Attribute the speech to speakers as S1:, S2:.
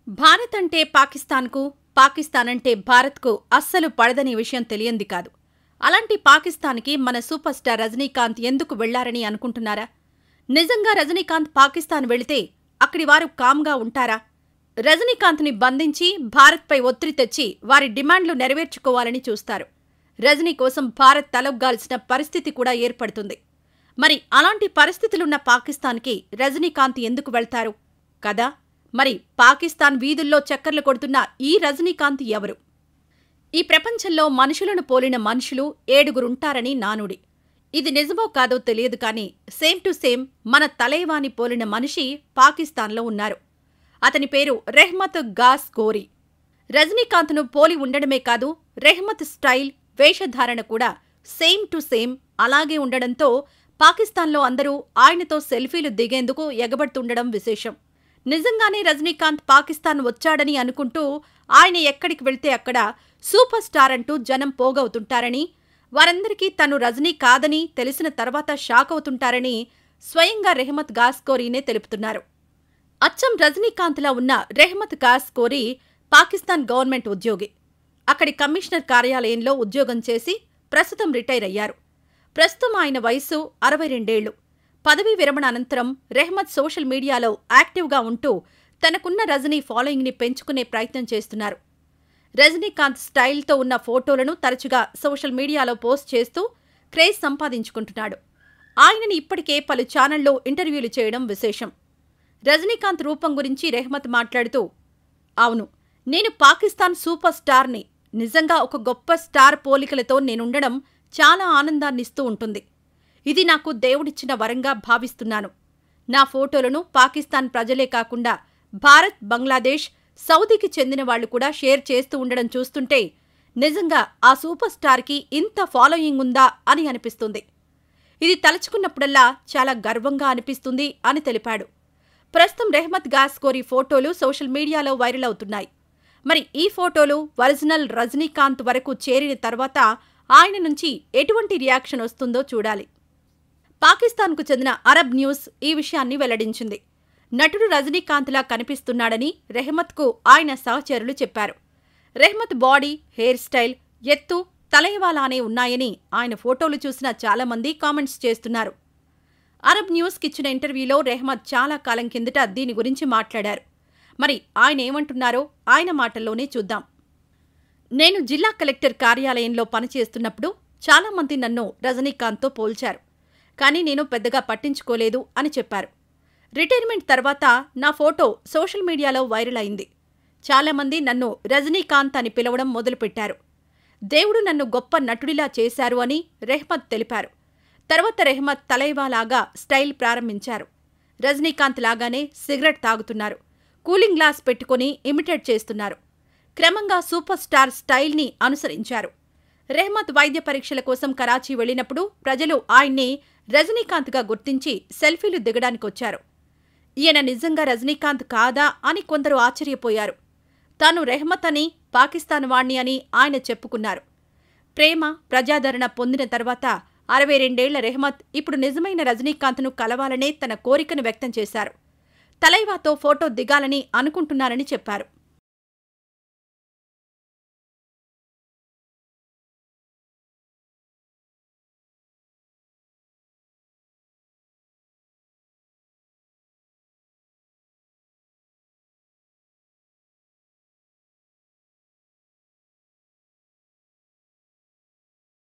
S1: భారత్ అంటే పాకిస్తాన్కు పాకిస్తాన్ అంటే భారత్కు అస్సలు పడదని విషయం తెలియంది కాదు అలాంటి పాకిస్తాన్కి మన సూపర్ స్టార్ రజనీకాంత్ ఎందుకు వెళ్లారని అనుకుంటున్నారా నిజంగా రజనీకాంత్ పాకిస్తాన్ వెళితే అక్కడి వారు కామ్గా ఉంటారా రజనీకాంత్ని బంధించి భారత్పై ఒత్తిడి తెచ్చి వారి డిమాండ్లు నెరవేర్చుకోవాలని చూస్తారు రజనీ కోసం భారత్ తలొగ్గాల్సిన పరిస్థితి కూడా ఏర్పడుతుంది మరి అలాంటి పరిస్థితులున్న పాకిస్తాన్కి రజనీకాంత్ ఎందుకు వెళ్తారు కదా మరి పాకిస్తాన్ వీధుల్లో చక్కర్లు కొడుతున్న ఈ రజనీకాంత్ ఎవరు ఈ ప్రపంచంలో మనుషులను పోలిన మనుషులు ఏడుగురుంటారని నానుడి ఇది నిజమో కాదో తెలియదు కానీ సేమ్ టు సేమ్ మన తలైవాని పోలిన మనిషి పాకిస్తాన్లో ఉన్నారు అతని పేరు రెహ్మత్ గాస్ గోరీ రజనీకాంత్ను పోలి ఉండడమే కాదు రెహ్మత్ స్టైల్ వేషధారణ కూడా సేమ్ టు సేమ్ అలాగే ఉండడంతో పాకిస్తాన్లో అందరూ ఆయనతో సెల్ఫీలు దిగేందుకు ఎగబడుతుండడం విశేషం నిజంగానే రజనీకాంత్ పాకిస్తాన్ వచ్చాడని అనుకుంటూ ఆయన ఎక్కడికి వెళ్తే అక్కడ సూపర్ స్టార్ అంటూ జనం పోగవుతుంటారని వారందరికీ తను రజనీ కాదని తెలిసిన తర్వాత షాక్ అవుతుంటారని స్వయంగా రెహమత్ గాస్కోరీనే తెలుపుతున్నారు అచ్చం రజనీకాంత్లా ఉన్న రెహమత్ గాస్కోరీ పాకిస్తాన్ గవర్నమెంట్ ఉద్యోగి అక్కడి కమిషనర్ కార్యాలయంలో ఉద్యోగం చేసి ప్రస్తుతం రిటైర్ అయ్యారు ప్రస్తుతం ఆయన వయస్సు అరవై రెండేళ్లు పదవీ విరమణ అనంతరం రెహ్మత్ సోషల్ మీడియాలో యాక్టివ్గా ఉంటూ తనకున్న రజనీ ఫాలోయింగ్ని పెంచుకునే ప్రయత్నం చేస్తున్నారు రజనీకాంత్ స్టైల్తో ఉన్న ఫోటోలను తరచుగా సోషల్ మీడియాలో పోస్ట్ చేస్తూ క్రేజ్ సంపాదించుకుంటున్నాడు ఆయనని ఇప్పటికే పలు ఛానళ్లు ఇంటర్వ్యూలు చేయడం విశేషం రజనీకాంత్ రూపం గురించి రెహ్మత్ మాట్లాడుతూ అవును నేను పాకిస్తాన్ సూపర్ స్టార్ని నిజంగా ఒక గొప్ప స్టార్ పోలికలతో నేనుండడం చాలా ఆనందాన్నిస్తూ ఉంటుంది ఇది నాకు దేవుడిచ్చిన వరంగా భావిస్తున్నాను నా ఫోటోలను పాకిస్తాన్ ప్రజలే కాకుండా భారత్ బంగ్లాదేశ్ సౌదీకి చెందిన వాళ్ళు కూడా షేర్ చేస్తూ ఉండడం చూస్తుంటే నిజంగా ఆ సూపర్ స్టార్కి ఇంత ఫాలోయింగ్ ఉందా అని అనిపిస్తుంది ఇది తలుచుకున్నప్పుడల్లా చాలా గర్వంగా అనిపిస్తుంది అని తెలిపాడు ప్రస్తుతం రెహ్మత్ గాస్కోరి ఫోటోలు సోషల్ మీడియాలో వైరల్ అవుతున్నాయి మరి ఈ ఫోటోలు ఒరిజినల్ రజనీకాంత్ వరకు చేరిన తర్వాత ఆయన నుంచి ఎటువంటి రియాక్షన్ వస్తుందో చూడాలి పాకిస్తాన్కు చెందిన అరబ్ న్యూస్ ఈ విషయాన్ని వెల్లడించింది నటుడు రజనీకాంత్లా కనిపిస్తున్నాడని రెహమత్కు ఆయన సహచరులు చెప్పారు రెహమత్ బాడీ హెయిర్ స్టైల్ ఎత్తు తలైవాలానే ఉన్నాయని ఆయన ఫోటోలు చూసిన చాలామంది కామెంట్స్ చేస్తున్నారు అరబ్ న్యూస్కి ఇచ్చిన ఇంటర్వ్యూలో రెహమత్ చాలా కాలం కిందట దీని గురించి మాట్లాడారు మరి ఆయన ఏమంటున్నారో ఆయన మాటల్లోనే చూద్దాం నేను జిల్లా కలెక్టర్ కార్యాలయంలో పనిచేస్తున్నప్పుడు చాలామంది నన్ను రజనీకాంత్తో పోల్చారు కానీ నేను పెద్దగా పట్టించుకోలేదు అని చెప్పారు రిటైర్మెంట్ తర్వాత నా ఫోటో సోషల్ మీడియాలో వైరల్ అయింది చాలామంది నన్ను రజనీకాంత్ అని పిలవడం మొదలుపెట్టారు దేవుడు నన్ను గొప్ప నటుడిలా చేశారు అని రెహ్మత్ తెలిపారు తర్వాత రెహ్మత్ తలైవాలాగా స్టైల్ ప్రారంభించారు రజనీకాంత్ లాగానే సిగరెట్ తాగుతున్నారు కూలింగ్ గ్లాస్ పెట్టుకుని ఇమిటేట్ చేస్తున్నారు క్రమంగా సూపర్ స్టార్ స్టైల్ని అనుసరించారు రెహ్మత్ వైద్య పరీక్షల కోసం కరాచీ వెళ్లినప్పుడు ప్రజలు ఆయన్ని రజనీకాంత్గా గుర్తించి సెల్ఫీలు దిగడానికొచ్చారు ఈయన నిజంగా రజనీకాంత్ కాదా అని కొందరు ఆశ్చర్యపోయారు తాను రెహ్మత్ అని పాకిస్తాన్ వాణ్ణి అని ఆయన చెప్పుకున్నారు ప్రేమ ప్రజాదరణ పొందిన తర్వాత అరవై రెండేళ్ల రెహమత్ ఇప్పుడు నిజమైన రజనీకాంత్ను కలవాలనే తన కోరికను వ్యక్తం చేశారు తలైవాతో ఫోటో దిగాలని అనుకుంటున్నారని చెప్పారు